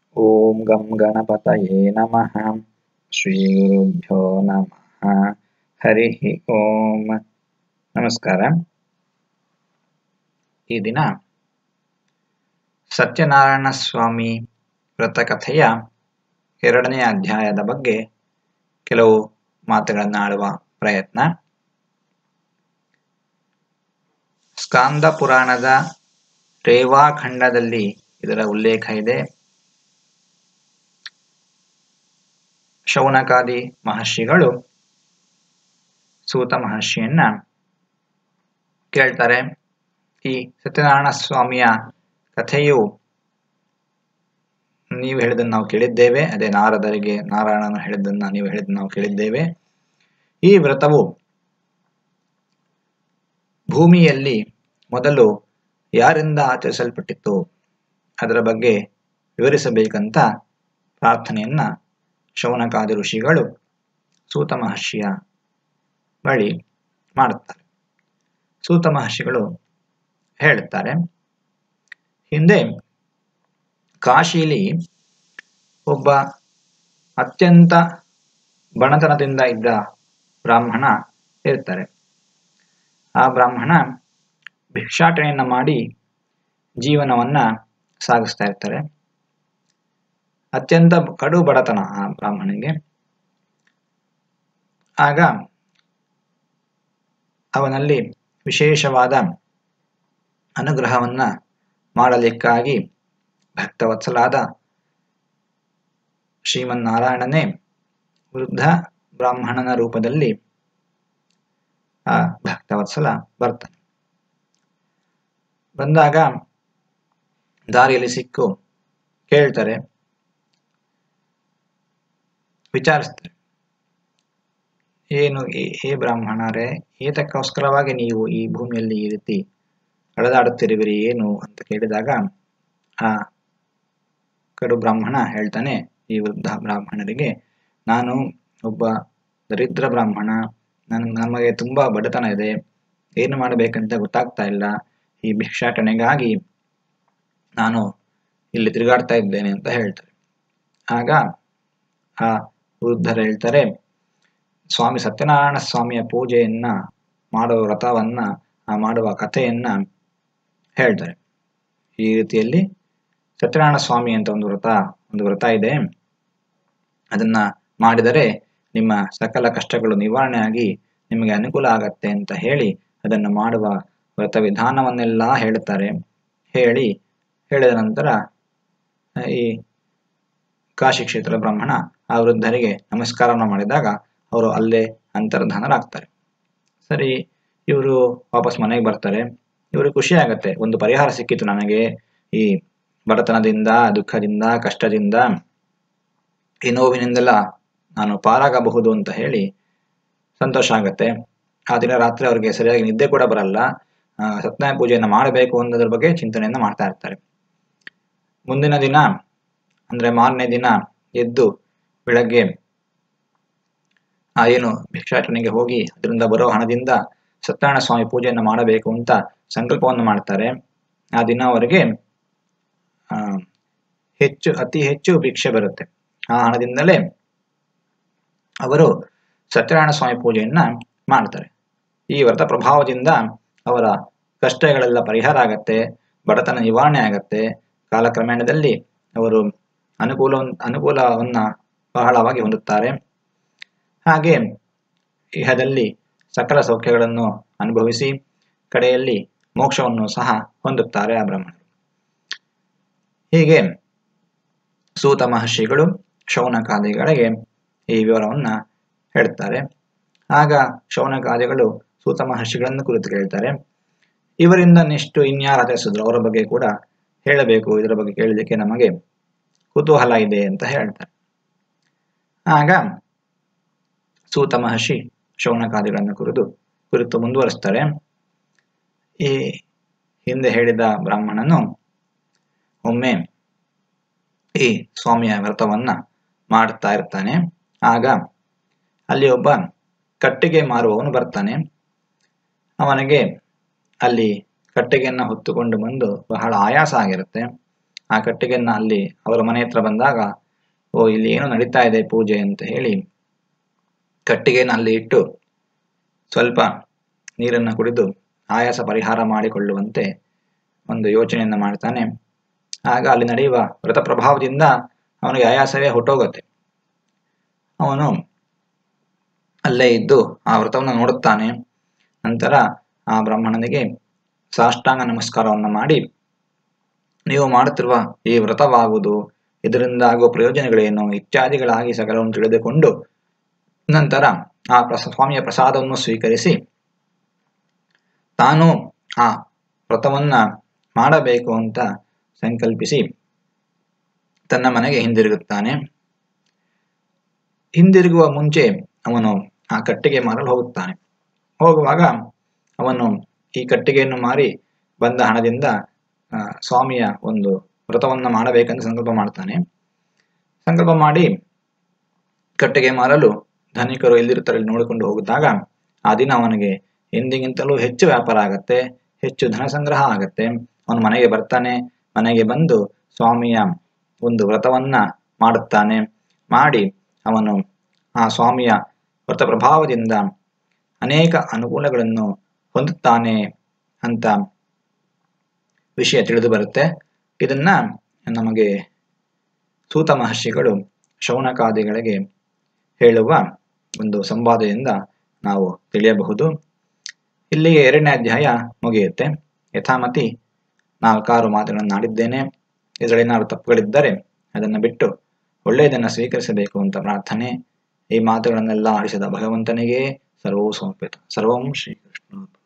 ಓಂ ಗಂ ಗಣಪತಯೇ ನಮಃ ಶ್ರೀ ಗುರುಭ್ಯೋ ನಮಃ ಹರಿ ಓಂ ನಮಸ್ಕಾರ ಈ ದಿನ ಸತ್ಯನಾರಾಯಣ ಸ್ವಾಮಿ ವ್ರತಕಥೆಯ ಎರಡನೇ ಅಧ್ಯಾಯದ ಬಗ್ಗೆ ಕೆಲವು ಮಾತುಗಳನ್ನು ಆಡುವ ಪ್ರಯತ್ನ ಸ್ಕಾಂದ ಪುರಾಣದ ರೇವಾಖಂಡದಲ್ಲಿ ಇದರ ಉಲ್ಲೇಖ ಇದೆ ಶೌನಕಾದಿ ಮಹರ್ಷಿಗಳು ಸೂತ ಮಹರ್ಷಿಯನ್ನ ಕೇಳ್ತಾರೆ ಈ ಸತ್ಯನಾರಾಯಣ ಸ್ವಾಮಿಯ ಕಥೆಯು ನೀವು ಹೇಳಿದ್ದನ್ನು ನಾವು ಕೇಳಿದ್ದೇವೆ ಅದೇ ನಾರದರಿಗೆ ನಾರಾಯಣನು ಹೇಳಿದ್ದನ್ನು ನೀವು ಹೇಳಿದ್ದನ್ನು ನಾವು ಕೇಳಿದ್ದೇವೆ ಈ ವ್ರತವು ಭೂಮಿಯಲ್ಲಿ ಮೊದಲು ಯಾರಿಂದ ಆಚರಿಸಲ್ಪಟ್ಟಿತ್ತು ಅದರ ಬಗ್ಗೆ ವಿವರಿಸಬೇಕಂತ ಪ್ರಾರ್ಥನೆಯನ್ನ ಶೌನಕಾದಿ ಋಷಿಗಳು ಸೂತ ಮಹರ್ಷಿಯ ಬಳಿ ಮಾಡುತ್ತಾರೆ ಸೂತ ಮಹರ್ಷಿಗಳು ಹೇಳುತ್ತಾರೆ ಹಿಂದೆ ಕಾಶಿಲಿ ಒಬ್ಬ ಅತ್ಯಂತ ಬಣತನದಿಂದ ಇದ್ದ ಬ್ರಾಹ್ಮಣ ಇರ್ತಾರೆ ಆ ಬ್ರಾಹ್ಮಣ ಭಿಕ್ಷಾಟನೆಯನ್ನ ಮಾಡಿ ಜೀವನವನ್ನ ಸಾಗಿಸ್ತಾ ಇರ್ತಾರೆ ಅತ್ಯಂತ ಕಡು ಬಡತನ ಆ ಬ್ರಾಹ್ಮಣನಿಗೆ ಆಗ ಅವನಲ್ಲಿ ವಿಶೇಷವಾದ ಅನುಗ್ರಹವನ್ನ ಮಾಡಲಿಕ್ಕಾಗಿ ಭಕ್ತವತ್ಸಲಾದ ಶ್ರೀಮನ್ನಾರಾಯಣನೇ ವೃದ್ಧ ಬ್ರಾಹ್ಮಣನ ರೂಪದಲ್ಲಿ ಆ ಭಕ್ತವತ್ಸಲ ಬರ್ತಾನೆ ಬಂದಾಗ ದಾರಿಯಲ್ಲಿ ಸಿಕ್ಕು ಕೇಳ್ತಾರೆ ವಿಚಾರಿಸ್ತಾರೆ ಏನು ಹೇ ಬ್ರಾಹ್ಮಣರೇ ಏತಕ್ಕೋಸ್ಕರವಾಗಿ ನೀವು ಈ ಭೂಮಿಯಲ್ಲಿ ಈ ರೀತಿ ಅಳೆದಾಡುತ್ತಿರುವಿರಿ ಏನು ಅಂತ ಕೇಳಿದಾಗ ಆ ಕಡು ಬ್ರಾಹ್ಮಣ ಹೇಳ್ತಾನೆ ಈ ವೃದ್ಧ ಬ್ರಾಹ್ಮಣರಿಗೆ ನಾನು ಒಬ್ಬ ದರಿದ್ರ ಬ್ರಾಹ್ಮಣ ನನ್ ನಮಗೆ ತುಂಬಾ ಬಡತನ ಇದೆ ಏನು ಮಾಡಬೇಕಂತ ಗೊತ್ತಾಗ್ತಾ ಇಲ್ಲ ಈ ಭಿಕ್ಷಾಟನೆಗಾಗಿ ನಾನು ಇಲ್ಲಿ ತಿರುಗಾಡ್ತಾ ಇದ್ದೇನೆ ಅಂತ ಹೇಳ್ತಾರೆ ಆಗ ಆ ವೃದ್ಧರು ಹೇಳ್ತಾರೆ ಸ್ವಾಮಿ ಸತ್ಯನಾರಾಯಣ ಸ್ವಾಮಿಯ ಪೂಜೆಯನ್ನ ಮಾಡುವ ವ್ರತವನ್ನ ಆ ಮಾಡುವ ಕಥೆಯನ್ನ ಹೇಳ್ತಾರೆ ಈ ರೀತಿಯಲ್ಲಿ ಸತ್ಯನಾರಾಯಣ ಸ್ವಾಮಿ ಅಂತ ಒಂದು ವ್ರತ ಒಂದು ವ್ರತ ಇದೆ ಅದನ್ನ ಮಾಡಿದರೆ ನಿಮ್ಮ ಸಕಲ ಕಷ್ಟಗಳು ನಿವಾರಣೆ ಆಗಿ ನಿಮಗೆ ಅನುಕೂಲ ಆಗತ್ತೆ ಅಂತ ಹೇಳಿ ಅದನ್ನು ಮಾಡುವ ವ್ರತ ವಿಧಾನವನ್ನೆಲ್ಲ ಹೇಳುತ್ತಾರೆ ಹೇಳಿ ಹೇಳಿದ ನಂತರ ಈ ಕಾಶಿ ಕ್ಷೇತ್ರ ಬ್ರಾಹ್ಮಣ ಆ ವೃದ್ಧರಿಗೆ ನಮಸ್ಕಾರವನ್ನು ಮಾಡಿದಾಗ ಅವರು ಅಲ್ಲೇ ಅಂತರ್ಧಾನರಾಗ್ತಾರೆ ಸರಿ ಇವರು ವಾಪಸ್ ಮನೆಗೆ ಬರ್ತಾರೆ ಇವರು ಖುಷಿ ಆಗತ್ತೆ ಒಂದು ಪರಿಹಾರ ಸಿಕ್ಕಿತು ನನಗೆ ಈ ಬಡತನದಿಂದ ದುಃಖದಿಂದ ಕಷ್ಟದಿಂದ ಈ ನೋವಿನಿಂದೆಲ್ಲ ನಾನು ಪಾರಾಗಬಹುದು ಅಂತ ಹೇಳಿ ಸಂತೋಷ ಆಗತ್ತೆ ಆ ದಿನ ರಾತ್ರಿ ಅವ್ರಿಗೆ ಸರಿಯಾಗಿ ನಿದ್ದೆ ಕೂಡ ಬರಲ್ಲ ಸತ್ಯನಾರಾಯಣ ಪೂಜೆಯನ್ನು ಮಾಡಬೇಕು ಅನ್ನೋದ್ರ ಬಗ್ಗೆ ಚಿಂತನೆಯನ್ನ ಮಾಡ್ತಾ ಇರ್ತಾರೆ ಮುಂದಿನ ದಿನ ಅಂದ್ರೆ ಮಾರನೇ ದಿನ ಎದ್ದು ಬೆಳಗ್ಗೆ ಆ ಏನು ಭಿಕ್ಷಾಟನೆಗೆ ಹೋಗಿ ಅದರಿಂದ ಬರೋ ಹಣದಿಂದ ಸತ್ಯನಾರಾಯಣ ಸ್ವಾಮಿ ಪೂಜೆಯನ್ನು ಮಾಡಬೇಕು ಅಂತ ಸಂಕಲ್ಪವನ್ನು ಮಾಡ್ತಾರೆ ಆ ದಿನ ಅವರಿಗೆ ಆ ಹೆಚ್ಚು ಅತಿ ಹೆಚ್ಚು ಭಿಕ್ಷೆ ಬರುತ್ತೆ ಆ ಹಣದಿಂದಲೇ ಅವರು ಸತ್ಯನಾರಾಯಣ ಸ್ವಾಮಿ ಪೂಜೆಯನ್ನ ಮಾಡ್ತಾರೆ ಈ ವ್ರತ ಪ್ರಭಾವದಿಂದ ಅವರ ಕಷ್ಟಗಳೆಲ್ಲ ಪರಿಹಾರ ಆಗತ್ತೆ ಬಡತನ ನಿವಾರಣೆ ಆಗತ್ತೆ ಕಾಲಕ್ರಮೇಣದಲ್ಲಿ ಅವರು ಅನುಕೂಲ ಅನುಕೂಲವನ್ನ ಬಹಳವಾಗಿ ಹೊಂದುತ್ತಾರೆ ಹಾಗೆ ಇಹದಲ್ಲಿ ಸಕಲ ಸೌಖ್ಯಗಳನ್ನು ಅನುಭವಿಸಿ ಕಡೆಯಲ್ಲಿ ಮೋಕ್ಷವನ್ನು ಸಹ ಹೊಂದುತ್ತಾರೆ ಆ ಬ್ರಾಹ್ಮಣರು ಹೀಗೆ ಸೂತ ಮಹರ್ಷಿಗಳು ಶೌನಕಾದಿಗಳಿಗೆ ಈ ವಿವರವನ್ನ ಹೇಳ್ತಾರೆ ಆಗ ಶೌನಕಾದಿಗಳು ಸೂತ ಮಹರ್ಷಿಗಳನ್ನು ಕುರಿತು ಕೇಳ್ತಾರೆ ಇವರಿಂದ ನೆಷ್ಟು ಇನ್ಯಾರು ಆಚರಿಸಿದ್ರು ಅವರ ಬಗ್ಗೆ ಕೂಡ ಹೇಳಬೇಕು ಇದರ ಬಗ್ಗೆ ಕೇಳಲಿಕ್ಕೆ ನಮಗೆ ಕುತೂಹಲ ಇದೆ ಅಂತ ಹೇಳ್ತಾರೆ ಆಗ ಸೂತ ಮಹರ್ಷಿ ಶೌನಕಾದಿಗಳನ್ನು ಕುರಿತು ಕುರಿತು ಮುಂದುವರಿಸ್ತಾರೆ ಈ ಹಿಂದೆ ಹೇಳಿದ ಬ್ರಾಹ್ಮಣನು ಒಮ್ಮೆ ಈ ಸ್ವಾಮಿಯ ವ್ರತವನ್ನ ಮಾಡ್ತಾ ಇರ್ತಾನೆ ಆಗ ಅಲ್ಲಿ ಒಬ್ಬ ಕಟ್ಟಿಗೆ ಮಾರುವವನು ಬರ್ತಾನೆ ಅವನಿಗೆ ಅಲ್ಲಿ ಕಟ್ಟಿಗೆಯನ್ನ ಹೊತ್ತುಕೊಂಡು ಬಂದು ಬಹಳ ಆಯಾಸ ಆಗಿರುತ್ತೆ ಆ ಕಟ್ಟಿಗೆಯನ್ನ ಅಲ್ಲಿ ಅವರ ಮನೆ ಹತ್ರ ಬಂದಾಗ ಓ ಇಲ್ಲಿ ಏನೋ ನಡೀತಾ ಇದೆ ಪೂಜೆ ಅಂತ ಹೇಳಿ ಕಟ್ಟಿಗೆನ ಅಲ್ಲಿ ಇಟ್ಟು ಸ್ವಲ್ಪ ನೀರನ್ನು ಕುಡಿದು ಆಯಾಸ ಪರಿಹಾರ ಮಾಡಿಕೊಳ್ಳುವಂತೆ ಒಂದು ಯೋಚನೆಯನ್ನು ಮಾಡ್ತಾನೆ ಆಗ ಅಲ್ಲಿ ನಡೆಯುವ ವ್ರತ ಪ್ರಭಾವದಿಂದ ಅವನಿಗೆ ಆಯಾಸವೇ ಹೊಟ್ಟೋಗುತ್ತೆ ಅವನು ಅಲ್ಲೇ ಇದ್ದು ಆ ವ್ರತವನ್ನು ನೋಡುತ್ತಾನೆ ನಂತರ ಆ ಬ್ರಾಹ್ಮಣನಿಗೆ ಸಾಷ್ಟಾಂಗ ನಮಸ್ಕಾರವನ್ನು ಮಾಡಿ ನೀವು ಮಾಡುತ್ತಿರುವ ಈ ವ್ರತವಾಗುವುದು ಇದರಿಂದ ಆಗುವ ಪ್ರಯೋಜನಗಳೇನು ಇತ್ಯಾದಿಗಳಾಗಿ ಸಕಲವನ್ನು ತಿಳಿದುಕೊಂಡು ನಂತರ ಆ ಪ್ರಸ ಸ್ವಾಮಿಯ ಪ್ರಸಾದವನ್ನು ಸ್ವೀಕರಿಸಿ ತಾನು ಆ ವ್ರತವನ್ನ ಮಾಡಬೇಕು ಅಂತ ಸಂಕಲ್ಪಿಸಿ ತನ್ನ ಮನೆಗೆ ಹಿಂದಿರುಗುತ್ತಾನೆ ಹಿಂದಿರುಗುವ ಮುಂಚೆ ಅವನು ಆ ಕಟ್ಟಿಗೆ ಮಾರಲು ಹೋಗುತ್ತಾನೆ ಹೋಗುವಾಗ ಅವನು ಈ ಕಟ್ಟಿಗೆಯನ್ನು ಮಾರಿ ಬಂದ ಹಣದಿಂದ ಆ, ಸ್ವಾಮಿಯ ಒಂದು ವ್ರತವನ್ನ ಮಾಡಬೇಕೆಂದು ಸಂಕಲ್ಪ ಮಾಡ್ತಾನೆ ಸಂಕಲ್ಪ ಮಾಡಿ ಕಟ್ಟಿಗೆ ಮಾರಲು ಧನಿಕರು ಎಲ್ಲಿರುತ್ತಾರೆ ನೋಡಿಕೊಂಡು ಹೋಗಿದಾಗ ಆ ದಿನ ಅವನಿಗೆ ಎಂದಿಗಿಂತಲೂ ಹೆಚ್ಚು ವ್ಯಾಪಾರ ಆಗತ್ತೆ ಹೆಚ್ಚು ಧನ ಸಂಗ್ರಹ ಆಗತ್ತೆ ಅವನು ಮನೆಗೆ ಬರ್ತಾನೆ ಮನೆಗೆ ಬಂದು ಸ್ವಾಮಿಯ ಒಂದು ವ್ರತವನ್ನ ಮಾಡುತ್ತಾನೆ ಮಾಡಿ ಅವನು ಆ ಸ್ವಾಮಿಯ ವ್ರತ ಪ್ರಭಾವದಿಂದ ಅನೇಕ ಅನುಕೂಲಗಳನ್ನು ಹೊಂದುತ್ತಾನೆ ಅಂತ ವಿಷಯ ತಿಳಿದು ಬರುತ್ತೆ ಇದನ್ನ ನಮಗೆ ಸೂತ ಮಹರ್ಷಿಗಳು ಶೌನಕಾದಿಗಳಿಗೆ ಹೇಳುವ ಒಂದು ಸಂವಾದದಿಂದ ನಾವು ತಿಳಿಯಬಹುದು ಇಲ್ಲಿಗೆ ಎರಡನೇ ಅಧ್ಯಾಯ ಮುಗಿಯುತ್ತೆ ಯಥಾಮತಿ ನಾಲ್ಕಾರು ಮಾತುಗಳನ್ನು ಆಡಿದ್ದೇನೆ ಇದರಲ್ಲಿ ಏನಾದ್ರು ತಪ್ಪುಗಳಿದ್ದರೆ ಅದನ್ನು ಬಿಟ್ಟು ಒಳ್ಳೆಯದನ್ನು ಸ್ವೀಕರಿಸಬೇಕು ಅಂತ ಪ್ರಾರ್ಥನೆ ಈ ಮಾತುಗಳನ್ನೆಲ್ಲ ಆಡಿಸಿದ ಭಗವಂತನಿಗೆ ಸರ್ವೋ ಸಮರ್ಪಿತ ಸರ್ವಂ ಶ್ರೀಕೃಷ್ಣ